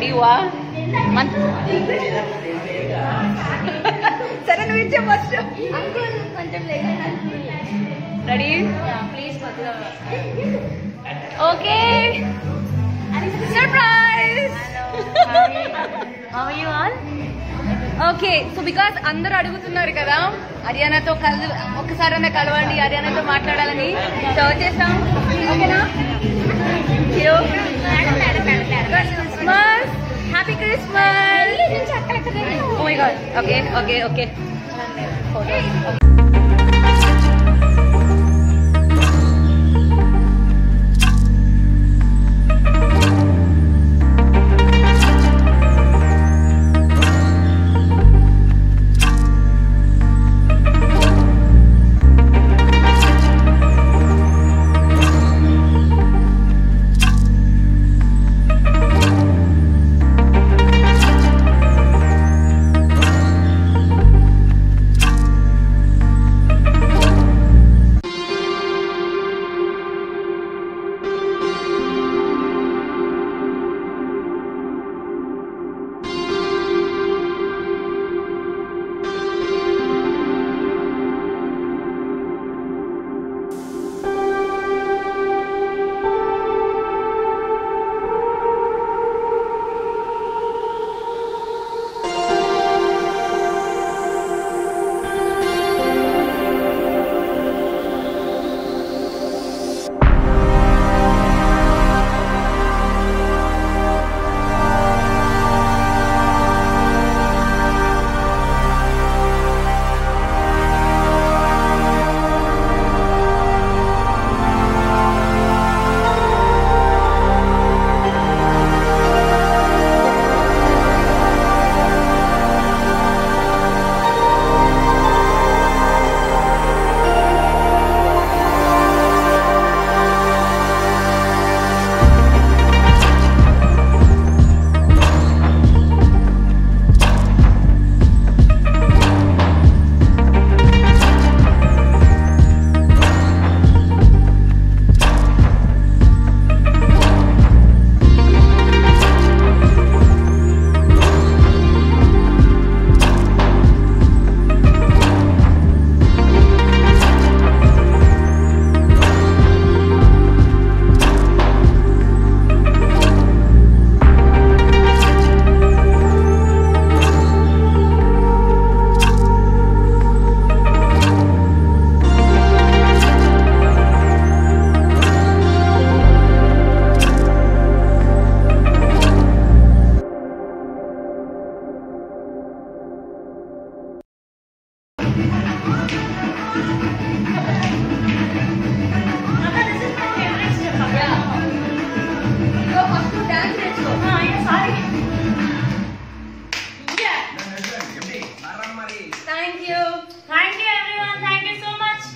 Ready వా మన్ సరే నువ్వు ఇచ్చే ఫస్ట్ అంకుల్ కొంచెం late ready please okay surprise how you all okay so because అందరూ అడుగుతున్నారు కదా హర్యానాతో కలు ఒక్కసారైనా కలవండి హర్యానాతో మాట్లాడాలని సో వచ్చేసాం ఓకేనా Christmas happy Christmas oh my god okay okay okay thank you thank you everyone thank you so much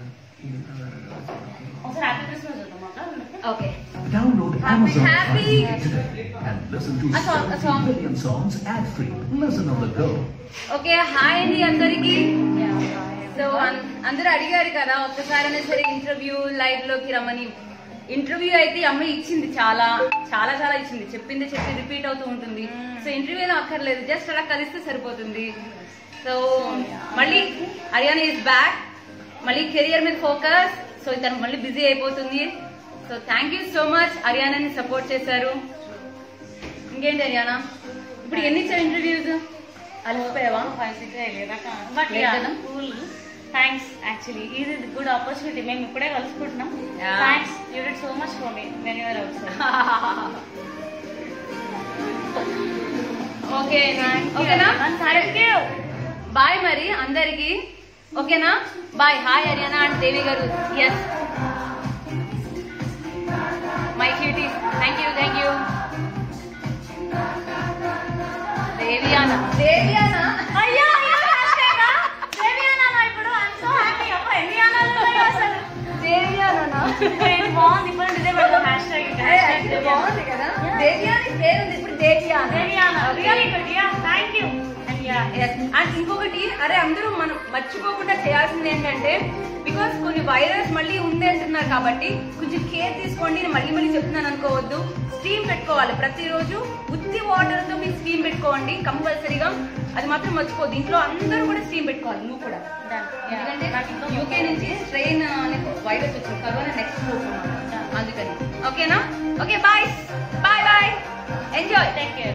ఒకసారి హ్యాపీ క్రిస్మస్ చూద్దాం అక్క okay Download Happy, Amazon happy. Fire TV today and listen to A song, a 17 song. million songs ad free. Listen on the go. Okay hi అండి అందరికి so అన్- అందరూ అడిగారు కదా ఒక్కసారైనా సరే ఇంటర్వ్యూ లైవ్ లోకి రమ్మని ఇంటర్వ్యూ అయితే ఈ అమ్మాయి ఇచ్చింది చాలా చాలా చాలా ఇచ్చింది చెప్పింది చెప్పి రిపీట్ అవుతూ ఉంటుంది సో ఇంటర్వ్యూ ఏదో అక్కర్లేదు జస్ట్ అలా కలిస్తే సరిపోతుంది సో మళ్ళీ హర్యానా ఇస్ బ్యాక్ మళ్ళీ కెరియర్ మీద ఫోకస్ సో తను మళ్ళీ బిజీ అయిపోతుంది so thank you so much హర్యానాని సపోర్ట్ చేశారు ఇంకేంటి హర్యానా ఇప్పుడు ఎన్ని ఇచ్చారు ఇంటర్వ్యూస్ అలసిపోయావా ఫైవ్ సిక్స్ లేదాక బట్ లేదనా? కూల్ థ్యాంక్స్ యాక్చువల్లీ ఇది గుడ్ ఆపర్చునిటీ మేము ఇప్పుడే కలుసుకుంటున్నాం Yeah. Thanks you did so much for me when you're out okay ఓకేనా థ్యాంక్ యూ బాయ్ మరి అందరికి ఓకేనా bye hi Haryana and Devi గారు yes my cutie thank you thank you Deviyana Deviyana అయ్యో అయ్యో hashtag ఆ? దేవి అనాలా ఇప్పుడు ఐఎమ్ సో హ్యాపీ అప్ప ఎన్ని అనాలు ఉన్నాయో అసలు దేవియానా ఇది బాగుంది ఇప్పుడు ఇదే పెడతాం హ్యాష్ ట్యాగ్ బాగుంది కదా దేవియాని పేరుంది ఇప్పుడు Deviyana Deviyana really good ya thank you and ya and ఇంకొకటి అరే అందరూ మనం మర్చిపోకుండా చేయాల్సింది ఏంటంటే బికాస్ కొన్ని వైరస్ మళ్ళీ ఉంది అంటున్నారు కాబట్టి కొంచెం కేర్ తీసుకోండి నేను మళ్ళీ మళ్ళీ చెప్తున్నాను అనుకోవద్దు స్టీమ్ పెట్టుకోవాలి ప్రతిరోజు ఉత్తి వాటర్ వాటర్ తో మీరు స్టీమ్ పెట్టుకోండి కంపల్సరీగా అది మాత్రం మర్చిపోద్దు ఇంట్లో అందరూ కూడా స్టీమ్ పెట్టుకోవాలి నువ్వు కూడా ఎందుకంటే యూకే నుంచి స్ట్రెయిన్ అనే వైరస్ వచ్చింది కరోనా నెక్స్ట్ అందుకని ఓకేనా okay bye bye bye enjoy take care